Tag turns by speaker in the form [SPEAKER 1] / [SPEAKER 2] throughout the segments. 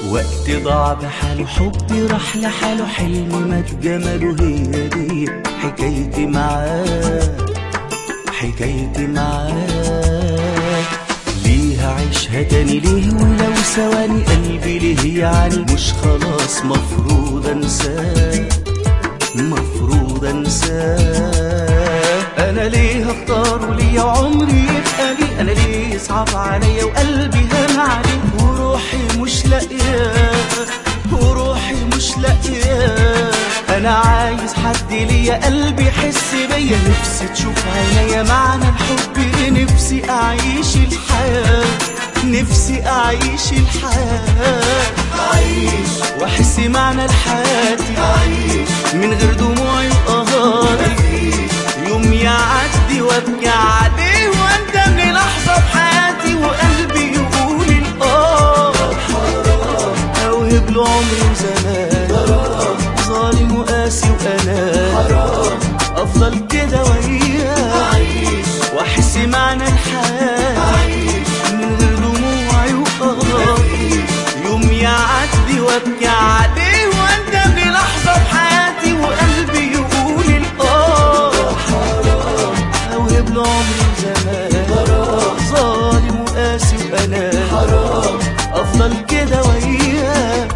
[SPEAKER 1] وقت ضاع بحاله حبي راح لحاله حلمي مات جماله هي دي حكايتي معاه حكايتي معاه ليه هعيشها تاني ليه ولو ثواني قلبي ليه يعني مش خلاص مفروض انساه مفروض انساه انا ليه هختار وليا عمري يبقى لي انا ليه يصعب عليا وقلبي هان عليه وروحي مش لاقياه وروحي مش لاقياه انا عايز حد ليا قلبي يحس بيا نفسي تشوف عينيا معنى الحب نفسي اعيش الحياه نفسي اعيش الحياه
[SPEAKER 2] عيش
[SPEAKER 1] واحس معنى الحياه
[SPEAKER 2] عيش
[SPEAKER 1] من غير دموعي وقهاري
[SPEAKER 2] مفيش
[SPEAKER 1] يوم يعدي وابكي عليه واندم لحظة في حياتي وقلبي يقول الآه أوهب له عمري وزمان ظالم وقاسي وأناني
[SPEAKER 2] حرام
[SPEAKER 1] أفضل كده وياه
[SPEAKER 2] عيش
[SPEAKER 1] وأحس معنى الحياة
[SPEAKER 2] عيش
[SPEAKER 1] من غير دموعي وقهاري
[SPEAKER 2] مفيش
[SPEAKER 1] يوم يعدي وابكي عليه واندم لحظة في حياتي وقلبي يقول الآه أوهب له عمري وزمان ظالم وقاسي وأناني
[SPEAKER 2] حرام
[SPEAKER 1] أفضل كده وياه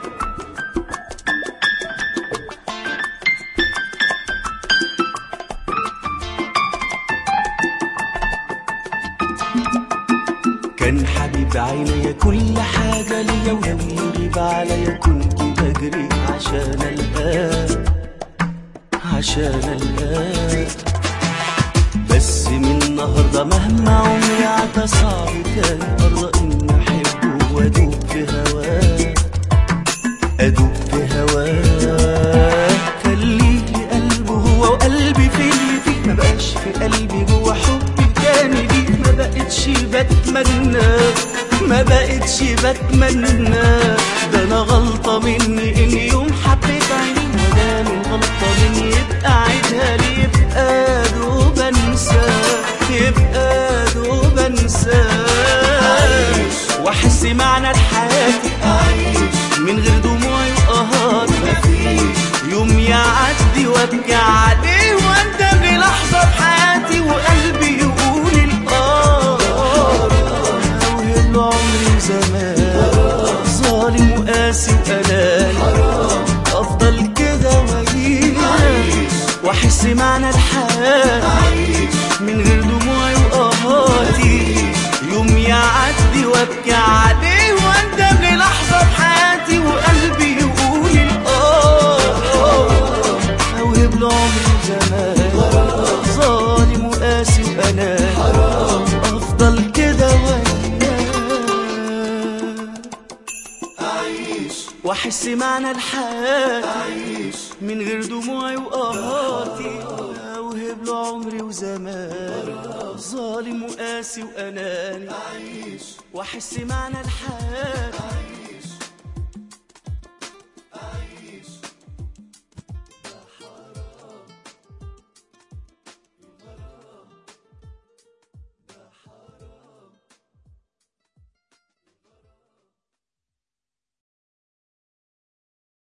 [SPEAKER 1] كان حبيب عينيا كل حاجة ليا ولو يغيب عليا كنت بجري عشان القاه عشان القاه بس من النهاردة مهما عمري عدى صعب كان أرضى إني أحبه وأدوب في هواه أدوب في هواه كان ليه قلبه هو وقلبي في اللي فيه ما بقاش في قلبي جوا حبي تاني ليه ما بقتش بتمنى ما بقتش بتمنى ده أنا غلطة مني إن يوم حبيت عيني وده من غلطة مني يبقى عيدها لي يبقى دوب أنسى يبقى دوب أنسى وأحس معنى لحياتي
[SPEAKER 2] عيش
[SPEAKER 1] من غير دموعي وقهاري
[SPEAKER 2] مفيش
[SPEAKER 1] يوم يعدي وابكي عليه واندم للحظة في حياتي وقلبي يقول الآه أوهب له عمري وزمان ظالم وقاسي وأناني
[SPEAKER 2] حرام
[SPEAKER 1] أفضل كده وأعيش وأحس معنى الحياة
[SPEAKER 2] عيش
[SPEAKER 1] من غير دموعي وقهاتي يوم يعدي وابكي عليه واندم للحظة في حياتي وقلبي يقول الآه أوهب له عمري زمان ظالم وقاسي وأناني
[SPEAKER 2] حرام
[SPEAKER 1] أفضل كده وياه
[SPEAKER 2] عيش
[SPEAKER 1] وأحس معنى الحياة
[SPEAKER 2] عيش
[SPEAKER 1] من غير دموعي وقهاتي أوهب له عمري وزمان ظالم وقاسي وأناني
[SPEAKER 2] عيش
[SPEAKER 1] وأحس معنى الحياة